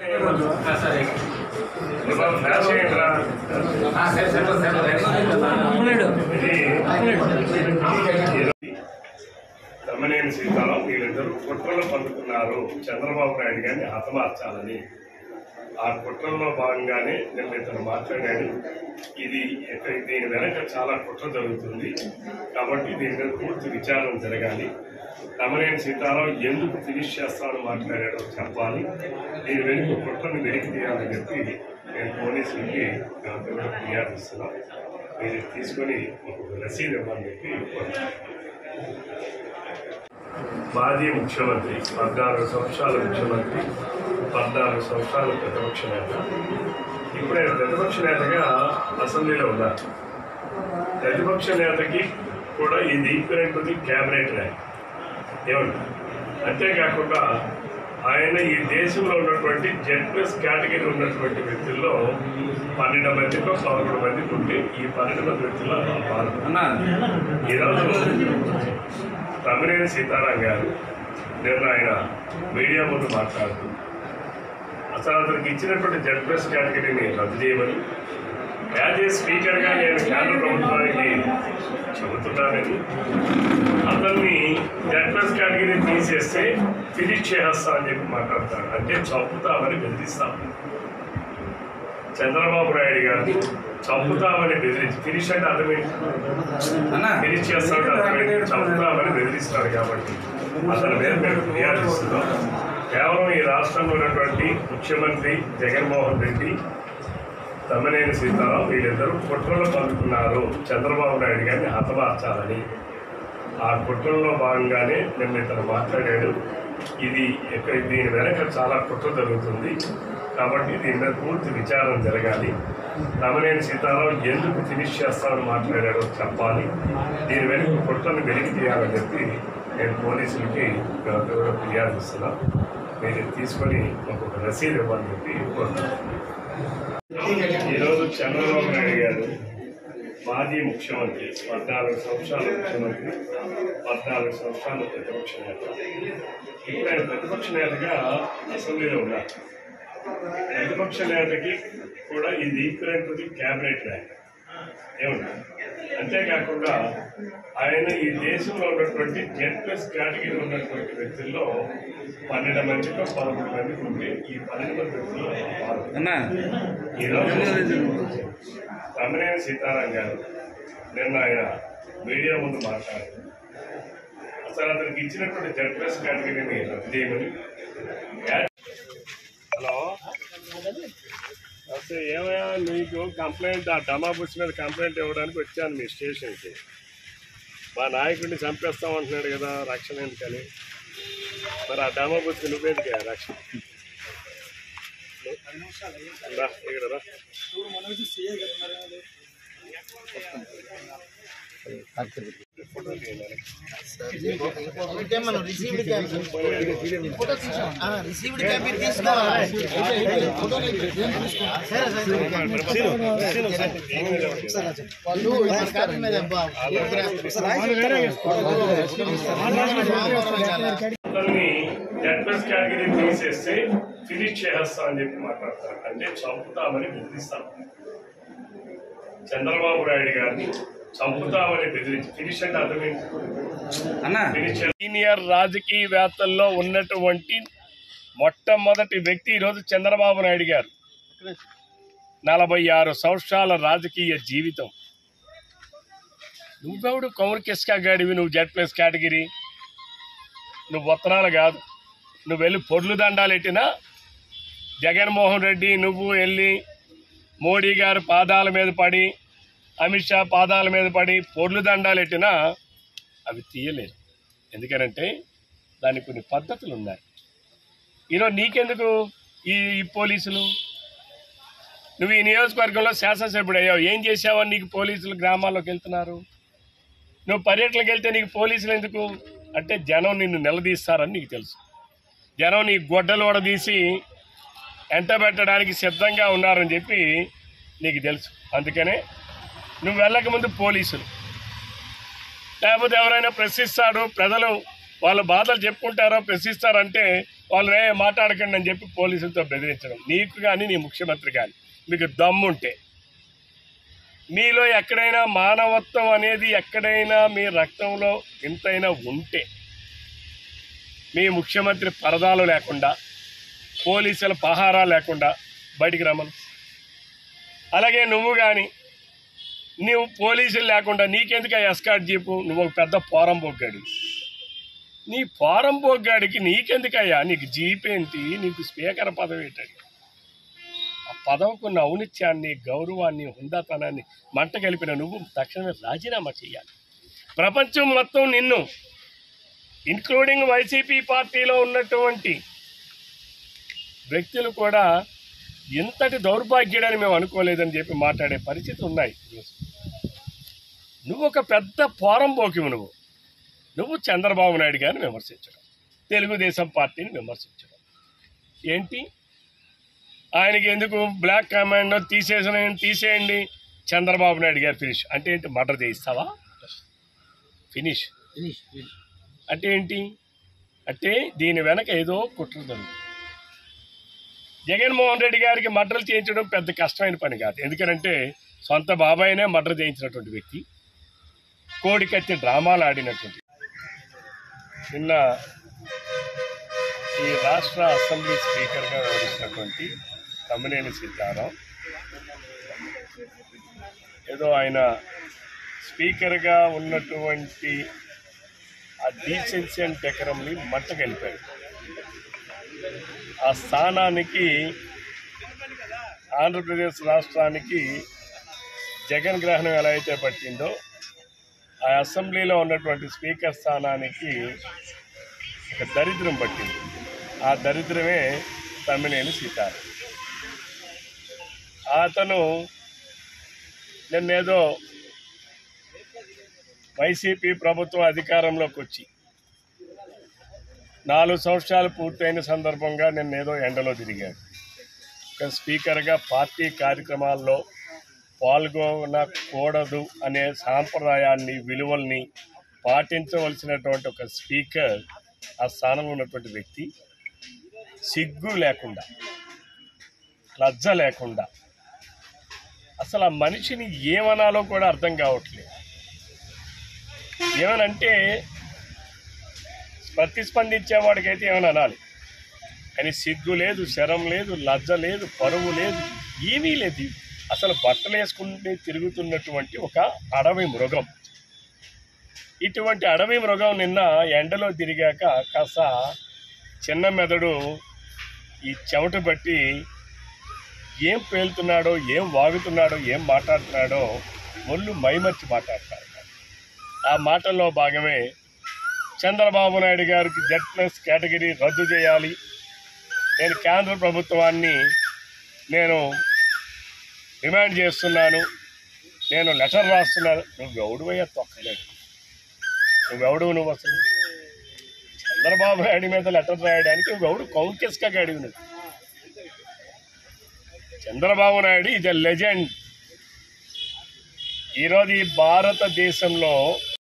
తమ్మనేని సీతారాం వీళ్ళిద్దరూ కుట్రలు పండుకున్నారు చంద్రబాబు నాయుడు గారిని హతమార్చాలని ఆ కుట్రల్లో భాగంగానే నిన్న ఇతను మాట్లాడాడు ఇది ఇక్కడ దీని వెనక చాలా కుట్ర జరుగుతుంది కాబట్టి దీని మీద పూర్తి విచారణ జరగాలి తమనేని సీతారాం ఎందుకు ఫినిష్ చేస్తామని మాట్లాడాడో చెప్పాలి దీని వెనుక కుట్రను వెలికి తీయాలని చెప్పి నేను పోలీసులకి దాంతో కూడా ఫిర్యాదు ఇస్తున్నాను మీరు తీసుకొని ఒక రసీదు ఇవ్వమని చెప్పి కోరుతున్నాను. మాజీ ముఖ్యమంత్రి పద్నాలుగు సంవత్సరాల ముఖ్యమంత్రి పద్నాలుగు సంవత్సరాల ప్రతిపక్ష నేత ఇప్పుడు ఆయన ప్రతిపక్ష నేతగా అసెంబ్లీలో ఉన్నారు ప్రతిపక్ష నేతకి కూడా ఇది ఈక్వలెంట్ ది క్యాబినెట్ ర్యాంక్ ఏమండి అంతేకాకుండా ఆయన ఈ దేశంలో ఉన్నటువంటి జెడ్ ప్లస్ కేటగిరీ ఉన్నటువంటి వ్యక్తుల్లో పన్నెండు మందితో పదకొండు మంది ఉంటే ఈ పన్నెండు మంది వ్యక్తుల్లో పాల్గొన్నారు ఈరోజు తమ్మినేని సీతారాం గారు నిన్న ఆయన మీడియా ముందు మాట్లాడుతూ అసలు అతనికి ఇచ్చినటువంటి జడ్ ప్లస్ కేటగిరీని రద్దు చేయమని యాజ్ ఏ స్పీకర్గా నేను కేంద్ర ప్రభుత్వానికి చెబుతున్నానని అతన్ని జడ్ ప్లస్ కేటగిరీ తీసేస్తే ఫినిష్ చేసేస్తా అని చెప్పి మాట్లాడతాడు అంటే చంపుతామని బెదిరిస్తాం చంద్రబాబు నాయుడు గారిని చంపుతామని బెదిరించి ఫినిష్ అంటే అర్థమేంటి ఫినిష్ చేస్తాడు అర్థమేంటి చంపుతామని బెదిరిస్తాడు కాబట్టి అతని మీద మేము ఫిర్యాదు ఇస్తున్నాం కేవలం ఈ రాష్ట్రంలో ఉన్నటువంటి ముఖ్యమంత్రి జగన్మోహన్ రెడ్డి తమ్మనేని సీతారాం వీళ్ళిద్దరూ కుట్రలు పండుకున్నారు చంద్రబాబు నాయుడు గారిని హతమార్చాలని ఆ కుట్రల్లో భాగంగానే నిన్న ఇతను మాట్లాడాడు ఇది ఇక్కడ దీని వెనక చాలా కుట్ర జరుగుతుంది కాబట్టి దీని మీద పూర్తి విచారణ జరగాలి తమనేని సీతారాం ఎందుకు ఫినిష్ చేస్తామని మాట్లాడాడో చెప్పాలి దీని వెనుక కుట్రను వెలికి తీయాలని చెప్పి నేను పోలీసులకి మేమంతా కూడా ఫిర్యాదు ఇస్తున్నాం మీరు తీసుకొని ఒక రసీదు ఇవ్వని చెప్పి కోరుతున్నాను ఈరోజు చంద్రబాబు నాయుడు గారు మాజీ ముఖ్యమంత్రి పద్నాలుగు సంవత్సరాల ముఖ్యమంత్రి పద్నాలుగు సంవత్సరాల ప్రతిపక్ష నేత ఇప్పుడు ఆయన ప్రతిపక్ష నేతగా అసెంబ్లీలో ఉన్నారు ప్రతిపక్ష నేతకి కూడా ఇది ఈక్వలెంట్ ది క్యాబినెట్ ర్యాంక్ ఏమన్నా అంతేకాకుండా ఆయన ఈ దేశంలో ఉన్నటువంటి జెడ్ ప్లస్ కేటగిరీ ఉన్నటువంటి వ్యక్తుల్లో పన్నెండు మందితో పదకొండు మంది ఉంటే ఈ పన్నెండు మంది వ్యక్తుల్లో పాల్గొన్నారు. ఈరోజు తమ్మినేని సీతారాం గారు నిన్న ఆయన మీడియా ముందు మాట్లాడారు అసలు అతనికి ఇచ్చినటువంటి జెడ్ ప్లస్ కేటగిరీని రద్దు చేయమని హలో అసలు ఏమయ్యా నీకు కంప్లైంట్ ఆ డమా బుక్స్ మీద కంప్లైంట్ ఇవ్వడానికి వచ్చాను మీ స్టేషన్కి మా నాయకుడిని చంపేస్తామంటున్నాడు కదా రక్షణ ఎందుకని మరి ఆ డమా బుక్కి నువ్వేందుకు రక్షణ రా, ఇక్కడ రా. ఫోటో తీయాలి. అంటే మనం రిసీవ్డ్ క్యాబ్ ఫోటో తీసాం రిసీవ్డ్ క్యాబ్ తీసుకోవాలి సరే సరే వాళ్ళు మన కార్డు మీద అబ్బా, అతన్ని జెడ్ ప్లస్ కేటగిరీ తీసేస్తే ఫినిష్ చేసేస్తాం అని చెప్పి మాట్లాడతారు అంటే చంపుతామని బెదిరిస్తాం చంద్రబాబు నాయుడు గారిని చంపుతామని బెదిరించి ఫినిష్ అంటే అర్థమేంటి ఫినిష్ చే- సీనియర్ రాజకీయవేత్తల్లో ఉన్నటువంటి మొట్టమొదటి వ్యక్తి ఈరోజు చంద్రబాబు నాయుడు గారు నలభై ఆరు సంవత్సరాల రాజకీయ జీవితం నువ్వెవడు కౌరు కిస్కా గాడివి నువ్వు జెడ్ ప్లస్ కేటగిరీ నువ్వు ఉత్తరాలు కాదు నువ్వు వెళ్ళి పొర్లు దండాలు ఎట్టినా జగన్మోహన్ రెడ్డి నువ్వు వెళ్ళి మోడీ గారి పాదాల మీద పడి అమిత్ షా పాదాల మీద పడి పొర్లు దండాలు ఎట్టినా అవి తీయలేరు ఎందుకనంటే దానికి కొన్ని పద్ధతులు ఉన్నాయి ఈరోజు నీకెందుకు ఈ ఈ పోలీసులు నువ్వు ఈ నియోజకవర్గంలో శాసనసభ్యుడు అయ్యావు ఏం చేసావని నీకు పోలీసులు గ్రామాల్లోకి వెళ్తున్నారు నువ్వు పర్యటనకు వెళ్తే నీకు పోలీసులు ఎందుకు అంటే జనం నిన్ను నిలదీస్తారని నీకు తెలుసు జనం నీ గొడ్డలు తీసి ఎంటబెట్టడానికి సిద్ధంగా ఉన్నారని చెప్పి నీకు తెలుసు అందుకనే నువ్వు వెళ్ళకముందు పోలీసులు లేకపోతే ఎవరైనా ప్రశ్నిస్తాడు ప్రజలు వాళ్ళ బాధలు చెప్పుకుంటారో ప్రశ్నిస్తారంటే వాళ్ళు రే మాట్లాడకండి అని చెప్పి పోలీసులతో బెదిరించడం నీకు కానీ నీ ముఖ్యమంత్రి కానీ మీకు దమ్ముంటే మీలో ఎక్కడైనా మానవత్వం అనేది ఎక్కడైనా మీ రక్తంలో ఎంతైనా ఉంటే మీ ముఖ్యమంత్రి పరదాలు లేకుండా పోలీసుల పహారా లేకుండా బయటికి రమ్మను అలాగే నువ్వు కానీ నువ్వు పోలీసులు లేకుండా నీకెందుకు ఎస్కాట్ జీపు నువ్వు ఒక పెద్ద పోరం బొగ్గాడు నీ పోరం బొగ్గాడికి నీకెందుకయ్యా నీకు జీప్ ఏంటి నీకు స్పీకర్ పదవి ఏంటండి ఆ పదవుకున్న ఔనిత్యాన్ని గౌరవాన్ని హుందాతనాన్ని మంట కలిపిన నువ్వు తక్షణమే రాజీనామా చేయాలి ప్రపంచం మొత్తం నిన్ను ఇన్క్లూడింగ్ వైసీపీ పార్టీలో ఉన్నటువంటి వ్యక్తులు కూడా ఇంతటి దౌర్భాగ్యుడని మేము అనుకోలేదని చెప్పి మాట్లాడే పరిస్థితి ఉన్నాయి నువ్వు ఒక పెద్ద పోరం పోకివు నువ్వు నువ్వు చంద్రబాబు నాయుడు గారిని విమర్శించడం తెలుగుదేశం పార్టీని విమర్శించడం ఏంటి ఆయనకి ఎందుకు బ్లాక్ కమాండ్ తీసేసిన తీసేయండి చంద్రబాబు నాయుడు గారు ఫినిష్ అంటే ఏంటి మర్డర్ చేయిస్తావా ఫినిష్ అంటే ఏంటి అంటే దీని వెనక ఏదో కుట్ర జరుగుతుంది జగన్మోహన్ రెడ్డి గారికి మర్డర్లు చేయించడం పెద్ద కష్టమైన పని కాదు ఎందుకంటే సొంత బాబాయినే మర్డర్ చేయించినటువంటి వ్యక్తి కోడికత్తి డ్రామాలు ఆడినటువంటి నిన్న ఈ రాష్ట్ర అసెంబ్లీ స్పీకర్గా వ్యవహరిస్తున్నటువంటి తమ్మినేని సీతారాం ఏదో ఆయన స్పీకర్గా ఉన్నటువంటి ఆ డీసెన్సీ అండ్ డెకరంని మట్టకెళ్ళిపోయాడు ఆ స్థానానికి ఆంధ్రప్రదేశ్ రాష్ట్రానికి జగన్ గ్రహణం ఎలా అయితే పట్టిందో ఆ అసెంబ్లీలో ఉన్నటువంటి స్పీకర్ స్థానానికి ఒక దరిద్రం పట్టింది ఆ దరిద్రమే తమ్మినేని సీతారాం అతను నిన్నేదో వైసీపీ ప్రభుత్వం అధికారంలోకి వచ్చి నాలుగు సంవత్సరాలు పూర్తయిన సందర్భంగా నిన్నేదో ఎండలో తిరిగాడు ఒక స్పీకర్గా పార్టీ కార్యక్రమాల్లో పాల్గొనకూడదు అనే సాంప్రదాయాన్ని విలువల్ని పాటించవలసినటువంటి ఒక స్పీకర్ ఆ స్థానంలో ఉన్నటువంటి వ్యక్తి సిగ్గు లేకుండా లజ్జ లేకుండా అసలు ఆ మనిషిని ఏమనాలో కూడా అర్థం కావట్లేదు ఏమనంటే ప్రతిస్పందించేవాడికైతే ఏమైనా అనాలి కానీ సిగ్గు లేదు శరం లేదు లజ్జ లేదు పరువు లేదు ఏమీ లేదు అసలు బట్టలు వేసుకుంటే తిరుగుతున్నటువంటి ఒక అడవి మృగం ఇటువంటి అడవి మృగం నిన్న ఎండలో తిరిగాక కాస్త చిన్న మెదడు ఈ చెమట బట్టి ఏం పేలుతున్నాడో ఏం వాగుతున్నాడో ఏం మాట్లాడుతున్నాడో ఒళ్ళు మైమర్చి మాట్లాడుతున్నాడు ఆ మాటల్లో భాగమే చంద్రబాబు నాయుడు గారికి జెడ్ ప్లస్ కేటగిరీ రద్దు చేయాలి నేను కేంద్ర ప్రభుత్వాన్ని నేను డిమాండ్ చేస్తున్నాను నేను లెటర్ రాస్తున్నాను నువ్వు ఎవడువయ్యా తొక్కలేడు నువ్వెవడు నువ్వు అసలు చంద్రబాబు నాయుడు మీద లెటర్ రాయడానికి నువ్వెవడు కౌంటెస్గా అడిగి నువ్వు చంద్రబాబు నాయుడు ఇది లెజెండ్ ఈరోజు ఈ భారతదేశంలో